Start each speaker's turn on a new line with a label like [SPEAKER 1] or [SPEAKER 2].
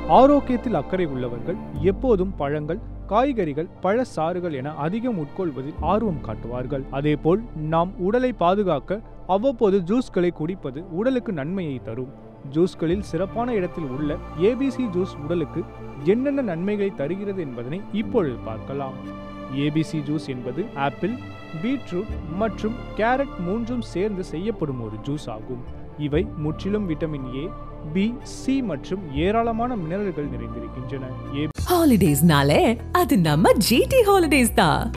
[SPEAKER 1] ஆரோக்கியத்தில் அக்கறை உள்ளவர்கள் எப்போதும் பழங்கள் காய்கறிகள் பழச்சாறுகள் என அதிகம் உட்கொள்வதில் ஆர்வம் காட்டுவார்கள் அதேபோல் நாம் உடலை பாதுகாக்க அவ்வப்போது ஜூஸ்களை குடிப்பது உடலுக்கு நன்மையை தரும் ஜூஸ்களில் சிறப்பான இடத்தில் உள்ள ஏபிசி ஜூஸ் உடலுக்கு என்னென்ன நன்மைகளை தருகிறது என்பதனை இப்பொழுது பார்க்கலாம் ஏபிசி ஜூஸ் என்பது ஆப்பிள் பீட்ரூட் மற்றும் கேரட் மூன்றும் சேர்ந்து செய்யப்படும் ஒரு ஜூஸ் ஆகும் இவை முற்றிலும் விட்டமின் ஏ பி சி மற்றும் ஏராளமான மினரல்கள் நிறைந்திருக்கின்றன ஏ
[SPEAKER 2] ஹாலிடேஸ்னாலே அது நம்ம ஜிடி ஹாலிடேஸ் தான்